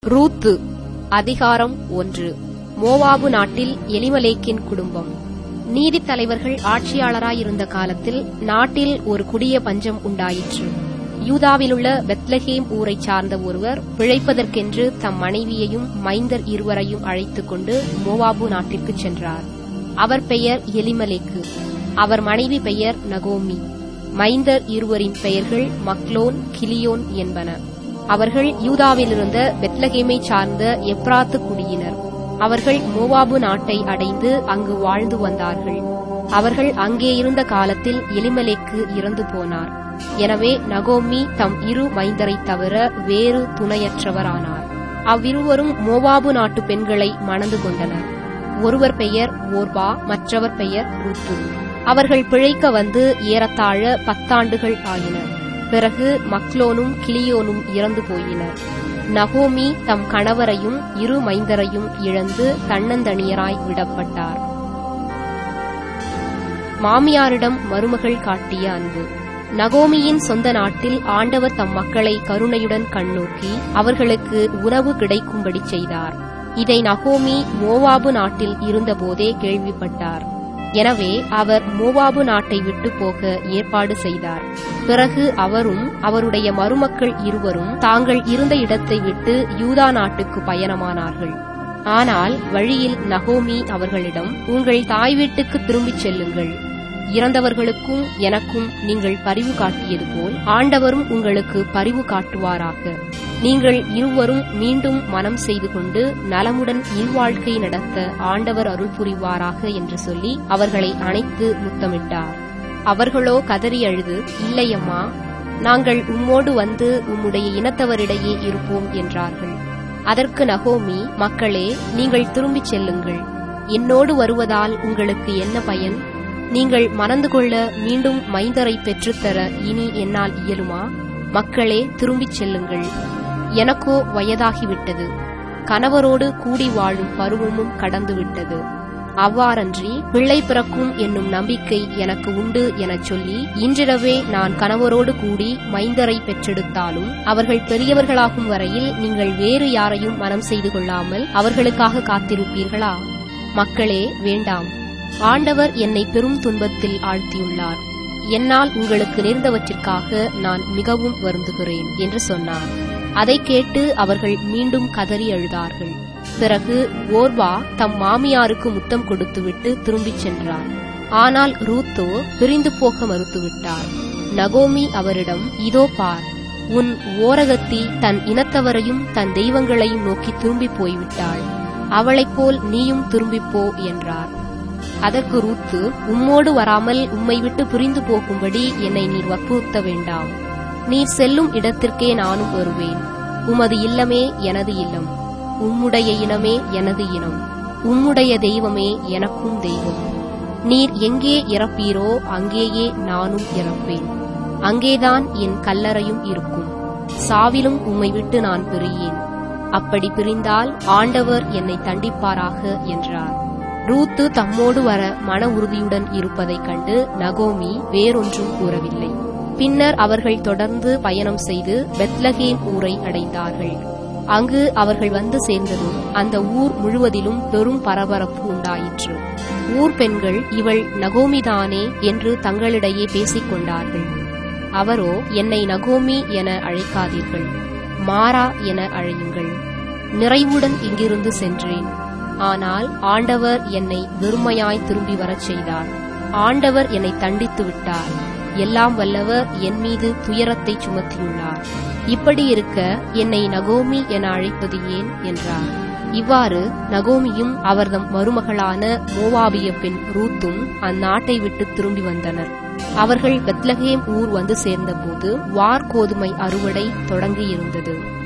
ரூத்து அதிகாரம் ஒன்று மோவாபு நாட்டில் எலிமலேக்கின் குடும்பம் நீதித் தலைவர்கள் ஆட்சியாளராயிருந்த காலத்தில் நாட்டில் ஒரு கொடிய பஞ்சம் உண்டாயிற்று யூதாவிலுள்ள பெத்லஹேம் ஊரைச் சார்ந்த ஒருவர் பிழைப்பதற்கென்று தம் மனைவியையும் மைந்தர் இருவரையும் அழைத்துக் கொண்டு மோவாபு நாட்டிற்குச் சென்றார் அவர் பெயர் எலிமலேக்கு அவர் மனைவி பெயர் நகோமி மைந்தர் இருவரின் பெயர்கள் மக்லோன் கிலியோன் என்பன அவர்கள் யூதாவிலிருந்த பெத்லகேமைச் சார்ந்த எப்ராத்து குடியினர் அவர்கள் மோவாபு நாட்டை அடைந்து அங்கு வாழ்ந்து வந்தார்கள் அவர்கள் அங்கே இருந்த காலத்தில் எலிமலேக்கு இறந்து போனார் எனவே நகோமி தம் இரு மைந்தரைத் தவிர வேறு துணையற்றவரானார் அவ்விருவரும் மோவாபு நாட்டு பெண்களை மணந்து கொண்டனர் ஒருவர் பெயர் ஓர்பா மற்றவர் பெயர் ருத்து அவர்கள் பிழைக்க வந்து ஏறத்தாழ பத்தாண்டுகள் ஆயின பிறகு மக்லோனும் கிளியோனும் இறந்து போயினர் நகோமி தம் கணவரையும் இரு மைந்தரையும் இழந்து தன்னந்தனியராய் விடப்பட்டார் மாமியாரிடம் மருமகள் காட்டிய அன்பு நகோமியின் சொந்த நாட்டில் ஆண்டவர் தம் மக்களை கருணையுடன் கண்ணோக்கி அவர்களுக்கு உணவு கிடைக்கும்படி செய்தார் இதை நகோமி மோவாபு நாட்டில் இருந்தபோதே கேள்விப்பட்டார் எனவே அவர் மோவாபு நாட்டை விட்டு போக ஏற்பாடு செய்தார் பிறகு அவரும் அவருடைய மருமக்கள் இருவரும் தாங்கள் இருந்த இடத்தை விட்டு யூதா நாட்டுக்கு பயணமானார்கள் ஆனால் வழியில் நகோமி அவர்களிடம் உங்கள் தாய் வீட்டுக்கு திரும்பிச் செல்லுங்கள் இறந்தவர்களுக்கும் எனக்கும் நீங்கள் பரிவு காட்டியது போல் ஆண்டவரும் உங்களுக்கு பரிவு காட்டுவாராக நீங்கள் இருவரும் மீண்டும் மனம் செய்து கொண்டு நலமுடன் இல்வாழ்க்கை நடத்த ஆண்டவர் அருள் புரிவாராக என்று சொல்லி அவர்களை அணைத்து முத்தமிட்டார் அவர்களோ கதறி அழுது இல்லையம்மா நாங்கள் உம்மோடு வந்து உம்முடைய இனத்தவரிடையே இருப்போம் என்றார்கள் அதற்கு நகோமி மக்களே நீங்கள் திரும்பிச் செல்லுங்கள் என்னோடு வருவதால் உங்களுக்கு என்ன பயன் நீங்கள் மணந்து கொள்ள மீண்டும் மைந்தரை பெற்றுத்தர இனி என்னால் இயலுமா மக்களே திரும்பிச் செல்லுங்கள் எனக்கோ வயதாகிவிட்டது கணவரோடு கூடி வாழும் பருவமும் கடந்துவிட்டது அவ்வாறன்றி பிள்ளை பிறக்கும் என்னும் நம்பிக்கை எனக்கு உண்டு எனச் சொல்லி இன்றிரவே நான் கணவரோடு கூடி மைந்தரை பெற்றெடுத்தாலும் அவர்கள் பெரியவர்களாகும் வரையில் நீங்கள் வேறு யாரையும் மனம் செய்து கொள்ளாமல் அவர்களுக்காக காத்திருப்பீர்களா மக்களே வேண்டாம் ஆண்டவர் என்னை பெரும் துன்பத்தில் ஆழ்த்தியுள்ளார் என்னால் உங்களுக்கு நேர்ந்தவற்றிற்காக நான் மிகவும் வருந்துகிறேன் என்று சொன்னார் அதை கேட்டு அவர்கள் மீண்டும் கதறி அழுதார்கள் பிறகு ஓர்வா தம் மாமியாருக்கு முத்தம் கொடுத்துவிட்டு திரும்பிச் சென்றார் ஆனால் ரூத்தோ பிரிந்து போக மறுத்துவிட்டார் நகோமி அவரிடம் இதோ பார் உன் ஓரகத்தி தன் இனத்தவரையும் தன் தெய்வங்களையும் நோக்கி திரும்பி போய்விட்டாள் அவளைப் போல் நீயும் திரும்பிப்போ என்றார் அதற்கு ரூத்து உம்மோடு வராமல் உம்மை விட்டு பிரிந்து போகும்படி என்னை நீர் வற்புறுத்த வேண்டாம் நீர் செல்லும் இடத்திற்கே நானும் வருவேன் உமது இல்லமே எனது இல்லம் உம்முடைய இனமே எனது இனம் உம்முடைய தெய்வமே எனக்கும் தெய்வம் நீர் எங்கே இறப்பீரோ அங்கேயே நானும் இறப்பேன் அங்கேதான் என் கல்லறையும் இருக்கும் சாவிலும் உம்மை விட்டு நான் பிரியேன் அப்படி பிரிந்தால் ஆண்டவர் என்னை தண்டிப்பாராக என்றார் ரூத்து தம்மோடு வர மன உறுதியுடன் இருப்பதைக் கண்டு நகோமி வேறொன்றும் கூறவில்லை பின்னர் அவர்கள் தொடர்ந்து பயணம் செய்து பெத்லகேம் ஊரை அடைந்தார்கள் அங்கு அவர்கள் வந்து சேர்ந்ததும் அந்த ஊர் முழுவதிலும் பெரும் பரபரப்பு உண்டாயிற்று ஊர் பெண்கள் இவள் நகோமிதானே என்று தங்களிடையே பேசிக் கொண்டார்கள் அவரோ என்னை நகோமி என அழைக்காதீர்கள் மாறா என அழையுங்கள் நிறைவுடன் இங்கிருந்து சென்றேன் ஆனால் ஆண்டவர் என்னை வெறுமையாய் திரும்பி வரச் செய்தார் ஆண்டவர் என்னை தண்டித்து விட்டார் எல்லாம் வல்லவர் என் மீது துயரத்தை சுமத்தியுள்ளார் இப்படி இருக்க என்னை நகோமி என அழைப்பது ஏன் என்றார் இவ்வாறு நகோமியும் அவர்தம் மருமகளான மோவாபிய பெண் ரூத்தும் அந்நாட்டை விட்டு திரும்பி வந்தனர் அவர்கள் பெத்லகேம் ஊர் வந்து சேர்ந்தபோது வார் கோதுமை அறுவடை தொடங்கியிருந்தது